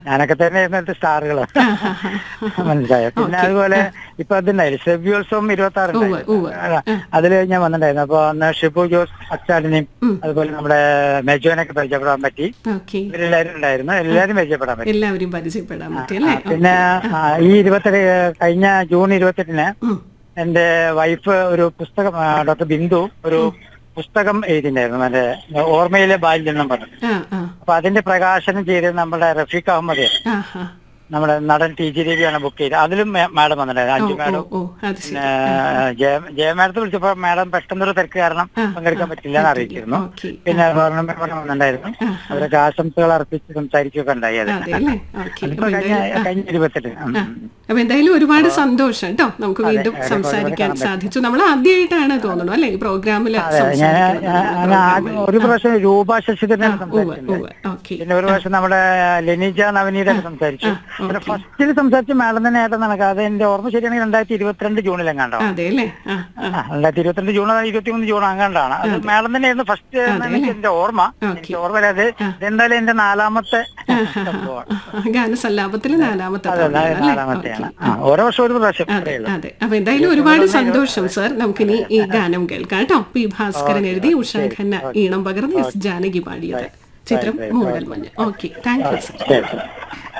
ഞാനൊക്കെ തന്നെ ആയിരുന്നു സ്റ്റാറുകള് മനസ്സിലായോ പിന്നെ അതുപോലെ ഇപ്പൊ അതുണ്ടായില്ല ഷെബ്യോത്സവം ഇരുപത്തി ആറ് ഉവ്വ്, ഉവ്വ്. അതില് ഞാൻ വന്നിട്ടുണ്ടായിരുന്നു അപ്പൊ അന്ന് ഷിബു ജോസ് അച്ചാലിനെയും അതുപോലെ നമ്മുടെ മെജോനൊക്കെ പരിചയപ്പെടാൻ പറ്റി ഓക്കെ ഇവരെല്ലാരും ഉണ്ടായിരുന്നു എല്ലാരും പരിചയപ്പെടാൻ പറ്റി എല്ലാവരും പരിചയപ്പെടാൻ പറ്റി അല്ലേ പിന്നെ ആ, ഈ ഇരുപത്തെട്ട് കഴിഞ്ഞ ജൂൺ ഇരുപത്തെട്ടിന് ഉം. എന്റെ വൈഫ് ഒരു പുസ്തകം ആ, ഡോക്ടർ ബിന്ദു ഒരു പുസ്തകം എഴുതിണ്ടായിരുന്നു മറ്റേ ഓർമ്മയിലെ ബാല്യം എന്നും പറഞ്ഞു ആ ആ അപ്പൊ അതിന്റെ പ്രകാശനം ചെയ്തത് നമ്മുടെ റഫീഖ് അഹമ്മദ് ആ ആ നമ്മുടെ നടൻ ടി ജി രവിയാണ് ബുക്ക് ചെയ്തത് അതിലും മേ- മാഡം വന്നിട്ടുണ്ടായിരുന്നു ഓ അഞ്ചു ഓ മാഡം ഓ അത് ശരി പിന്നെ ജയ ജയ മാഡത്തെ വിളിച്ചപ്പോ മാഡം പെട്ടെന്നൊരു തിരക്ക് കാരണം ആ, പങ്കെടുക്കാൻ പറ്റില്ല എന്ന് അറിയിച്ചിരുന്നു ഓക്കെ പിന്നെ ഗവർണമെന്റ് ഇവിടെ വന്നിട്ടുണ്ടായിരുന്നു ആ, അവരൊക്കെ ആശംസകൾ അർപ്പിച്ച് സംസാരിക്കുകയൊക്കെ ഉണ്ടായി അത് അതെ അല്ലേ ഓക്കെ അതിപ്പോ കഴിഞ്ഞ കഴിഞ്ഞ ഇരുപത്തെട്ട് ഉം. അപ്പൊ എന്തായാലും ഒരുപാട് സന്തോഷം കേട്ടോ നമുക്ക് വീണ്ടും അതെ, സംസാരിക്കാൻ കാണാൻ സാധിച്ചു നമ്മൾ ആദ്യമായിട്ടാണ് തോന്നുന്നു അല്ലേ ഈ പ്രോഗ്രാമിൽ അതെ ഞാൻ ഞാൻ ആദ്യം ഒരു പ്രാവശ്യം രൂപ ശശിധരനാണ് സംസാരിച്ചിട്ടുണ്ട് ഓക്കെ പിന്നെ ഒരു പ്രാവശ്യം നമ്മുടെ ലെനിജ നവനീതൊക്കെ സംസാരിച്ചു ആ, പിന്നെ ഫസ്റ്റിൽ സംസാരിച്ച മാഡം തന്നെ ആയിട്ട് നടക്കുക അത് എന്റെ ഓർമ്മ ശരിയാണെങ്കിൽ രണ്ടായിരത്തി ഇരുപത്തിരണ്ട് ജൂണിലെങ്ങാണ്ടോ അതെ അല്ലേ ആ ആ ആ, രണ്ടായിരത്തി ഇരുപത്തിരണ്ട് ജൂൺ ഇരുപത്തി മൂന്ന് ജൂൺ അങ്ങാണ്ടാണ് അത് മാഡം തന്നെയായിരുന്നു ഫസ്റ്റ് എനിക്ക് എന്റെ ഓർമ്മ എനിക്ക് ഓർമ്മ വരാതെ ഇതെന്തായാലും എന്റെ നാലാമത്തെ സംഭവമാണ് ഗാനസല്ലാപത്തിലെ നാലാമത്തെ അതെ തവണയാണ് അല്ലേ നാലാമത്തെയാണ് ആ, ഓരോ വർഷം ഒരു പ്രാവശ്യം അതെ അതെ അപ്പൊ എന്തായാലും ഒരുപാട് സന്തോഷം സർ നമുക്കിനി ഈ ഗാനം കേൾക്കാം കേട്ടോ പി ഭാസ്കരൻ എഴുതി ഉഷാ ഖന്ന ഈണം പകർന്ന് എസ് ജാനകി പാടിയത് ചിത്രം മൂടൽ മഞ്ഞ് ഓക്കെ താങ്ക് യു സർ ശരി ശരി